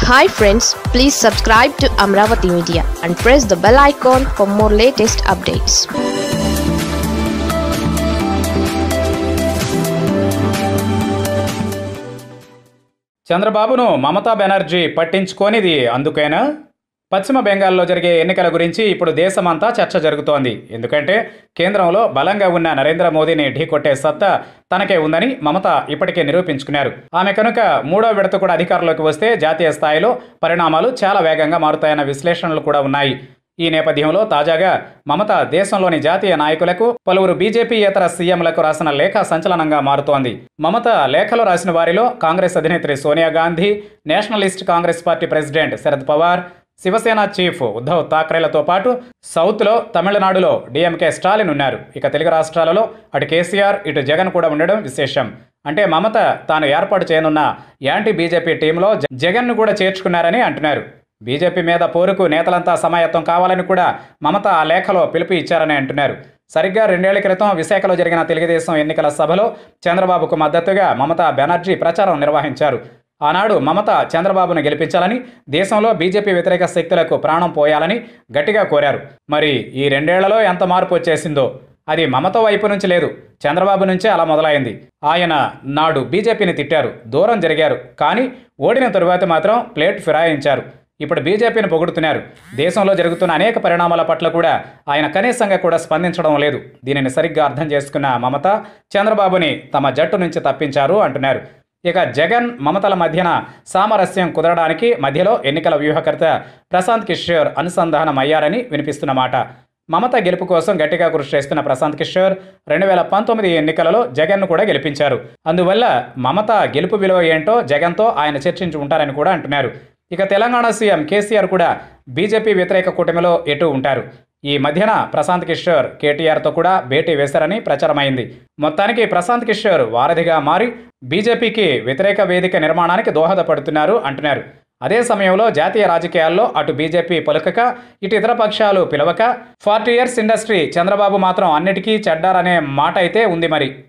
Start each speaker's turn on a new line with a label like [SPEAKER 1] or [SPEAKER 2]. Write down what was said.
[SPEAKER 1] hi friends please subscribe to Amaravati media and press the bell icon for more latest updates
[SPEAKER 2] చంద్రబాబును మమతా బెనర్జీ పట్టించుకోనిది అందుకేనా పశ్చిమ బెంగాల్లో జరిగే ఎన్నికల గురించి ఇప్పుడు దేశమంతా చర్చ జరుగుతోంది ఎందుకంటే కేంద్రంలో బలంగా ఉన్న నరేంద్ర మోదీని ఢీకొట్టే సత్తా తనకే ఉందని మమత ఇప్పటికే నిరూపించుకున్నారు ఆమె కనుక మూడో విడత కూడా అధికారంలోకి వస్తే జాతీయ స్థాయిలో పరిణామాలు చాలా వేగంగా మారుతాయన్న విశ్లేషణలు కూడా ఉన్నాయి ఈ నేపథ్యంలో తాజాగా మమత దేశంలోని జాతీయ నాయకులకు పలువురు బీజేపీయేతర సీఎంలకు రాసిన లేఖ సంచలనంగా మారుతోంది మమత లేఖలో రాసిన వారిలో కాంగ్రెస్ అధినేత్రి సోనియా గాంధీ నేషనలిస్ట్ కాంగ్రెస్ పార్టీ ప్రెసిడెంట్ శరద్ పవార్ శివసేన చీఫ్ ఉద్ధవ్ థాక్రేలతో పాటు సౌత్లో తమిళనాడులో డీఎంకే స్టాలిన్ ఉన్నారు ఇక తెలుగు రాష్ట్రాలలో అటు కేసీఆర్ ఇటు జగన్ కూడా ఉండడం విశేషం అంటే మమత తాను ఏర్పాటు చేయనున్న యాంటీ బీజేపీ టీంలో జ- జగన్ను కూడా చేర్చుకున్నారని అంటున్నారు బీజేపీ మీద పోరుకు నేతలంతా సమాయత్తం కావాలని కూడా మమత ఆ లేఖలో పిలుపు ఇచ్చారని అంటున్నారు సరిగ్గా రెండేళ్ల క్రితం విశాఖలో జరిగిన తెలుగుదేశం ఎన్నికల సభలో చంద్రబాబుకు మద్దతుగా మమతా బెనర్జీ ప్రచారం నిర్వహించారు ఆనాడు మమత చంద్రబాబును గెలిపించాలని దేశంలో బీజేపీ వ్యతిరేక శక్తులకు ప్రాణం పోయాలని గట్టిగా కోరారు మరి ఈ రెండేళ్లలో ఎంత మార్పు వచ్చేసిందో అది మమత వైపు నుంచి లేదు చంద్రబాబు నుంచే అలా మొదలైంది ఆయన నాడు బీజేపీని తిట్టారు దూరం జరిగారు కానీ ఓడిన తరువాత మాత్రం ప్లేట్ ఫిరాయించారు ఇప్పుడు బీజేపీని పొగుడుతున్నారు దేశంలో జరుగుతున్న అనేక పరిణామాల పట్ల కూడా ఆయన కనీసంగా కూడా స్పందించడం లేదు దీనిని సరిగ్గా అర్థం చేసుకున్న మమత చంద్రబాబుని తమ జట్టు నుంచి తప్పించారు అంటున్నారు ఇక జగన్ మమతల మధ్యన సామరస్యం కుదరడానికి మధ్యలో ఎన్నికల వ్యూహకర్త ప్రశాంత్ కిషోర్ అనుసంధానం అయ్యారని వినిపిస్తున్న మాట మమత గెలుపు కోసం గట్టిగా కృషి చేస్తున్న ప్రశాంత్ కిషోర్ రెండు వేల పంతొమ్మిది ఎన్నికలలో జగన్ను కూడా గెలిపించారు అందువల్ల మమత గెలుపు విలువ ఏంటో జగన్తో ఆయన చర్చించి ఉంటారని కూడా అంటున్నారు ఇక తెలంగాణ సీఎం కేసీఆర్ కూడా బీజేపీ వ్యతిరేక కూటమిలో ఎటు ఉంటారు ఈ మధ్యన ప్రశాంత్ కిషోర్ కేటీఆర్తో కూడా భేటీ వేశారని ప్రచారమైంది మొత్తానికి ప్రశాంత్ కిషోర్ వారధిగా మారి బీజేపీకి వ్యతిరేక వేదిక నిర్మాణానికి దోహదపడుతున్నారు అంటున్నారు అదే సమయంలో జాతీయ రాజకీయాల్లో అటు బీజేపీ పలుకక ఇటు ఇతర పక్షాలు పిలవక ఫార్టీ ఇయర్స్ ఇండస్ట్రీ చంద్రబాబు మాత్రం అన్నిటికీ చెడ్డారనే మాట అయితే ఉంది మరి